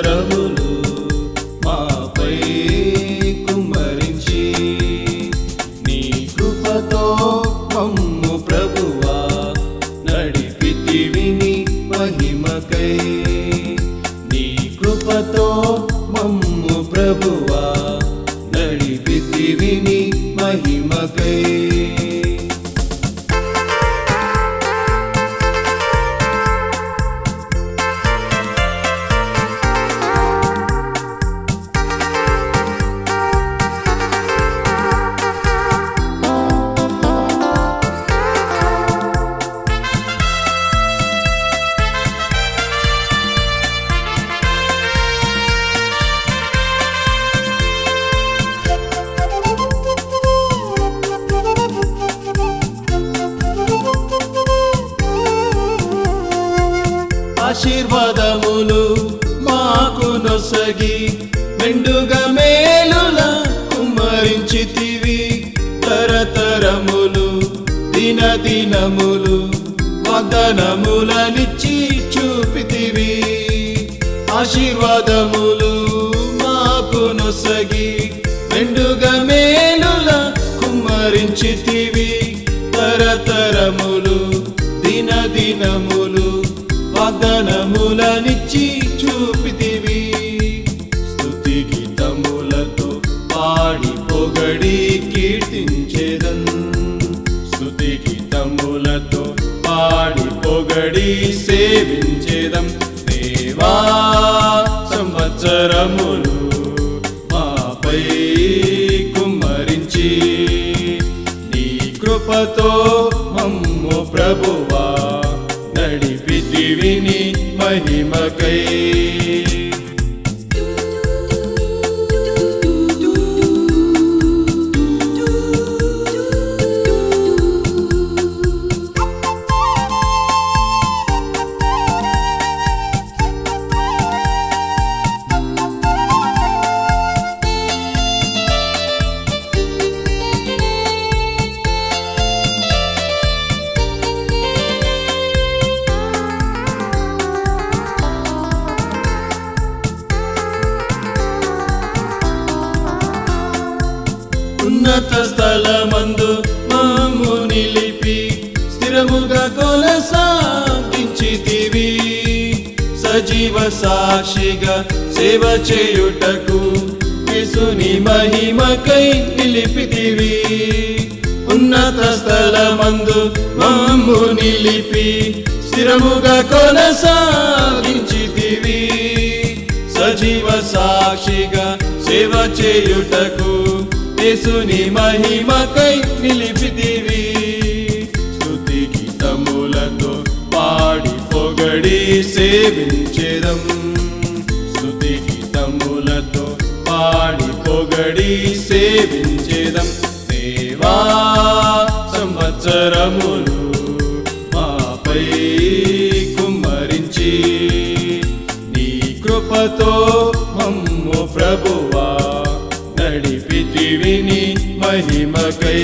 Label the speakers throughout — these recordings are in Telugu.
Speaker 1: సంవత్సరములు మాపై కుమ్మరించి నీ కృపతో మమ్ము ప్రభువా నడిపితివి నీ మహిమకై నీ కృపతో మమ్ము ప్రభువా నడిపితివి నీ మహిమకై ఆశీర్వాదములు మాకు నొసగి మెండుగా మేలుల కుమ్మరించితివి తరతరములు దిన దినములు వాగ్దానములనిచ్చి చూపితివి ఆశీర్వాదములు మాకు నొసగి మెండుగా మేలుల కుమ్మరించితివి తరతరములు దిన దినములు వాగ్దానములనిచ్చి చూపితివి స్తుతి గీతములతో పాడి పొగడి కీర్తించేదన్ స్తుతి గీతములతో పాడి పొగడి సేవించేదం దేవా సంవత్సరములు మాపై కుమ్మరించి నీ కృపతో మమ్ము ప్రభువా నడిపితివి నీ మహిమకై ఉన్నత స్థలమందు మాము నిలిపి స్థిరముగా కొనసాగించితివి సజీవ సాక్షిగా సేవ చేయుటకు యేసుని మహిమకై నిలిపితివి ఉన్నత స్థలమందు మాము నిలిపి స్థిరముగా కొనసాగించితివి సజీవ సాక్షిగా సేవ చేయుటకు యేసుని మహిమకై నిలిపితివి స్తుతి గీతములతో పాడి పొగడి సేవించేదం స్తుతి గీతములతో పాడి పొగడి సేవించేదం దేవా సంవత్సరములు మాపై కుమ్మరించి నీ కృపతో మమ్ము ప్రభువా నడిపితివి నీ మహిమకై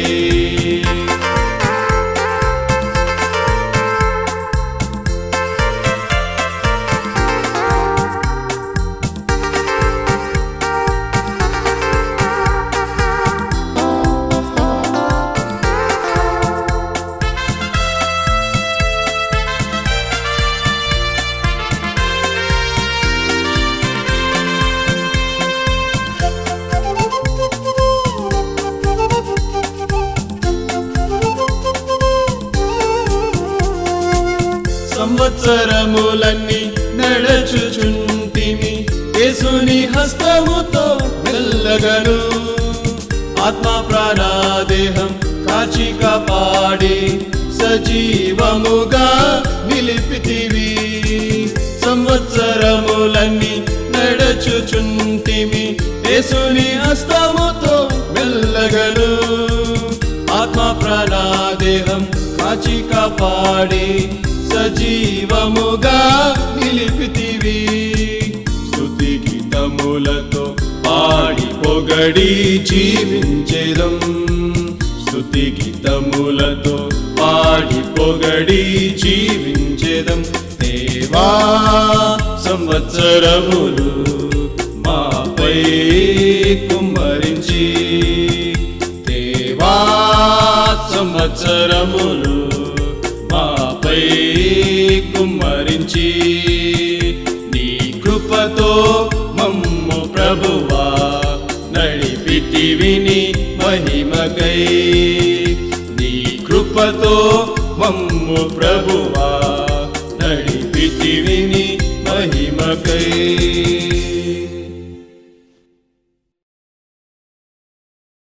Speaker 1: సంవత్సరములన్నీ నడచుచుంటిమి యేసుని హస్తముతో మెల్లగను ఆత్మ ప్రాణాదేహం కాచి కాపాడి సజీవముగా నిలిపితివి సంవత్సరములన్నీ నడచుచుంటిమి యేసుని హస్తముతో మెల్లగను ఆత్మ ప్రాణాదేహం కాచి కాపాడి సజీవముగా నిలిపితివి స్తుతి గీతములతో పాడి పొగడి జీవించేదం స్తుతి గీతములతో పాడి పొగడి జీవించేదం దేవా దేవా సంవత్సరములు మాపై కుమ్మరించి దేవా సంవత్సరములు మాపై కుమ్మరించి నీ కృపతో మమ్ము ప్రభువా నడిపితివిని మహిమకై నీ కృపతో మమ్ము ప్రభువా నడిపితివిని మహిమకై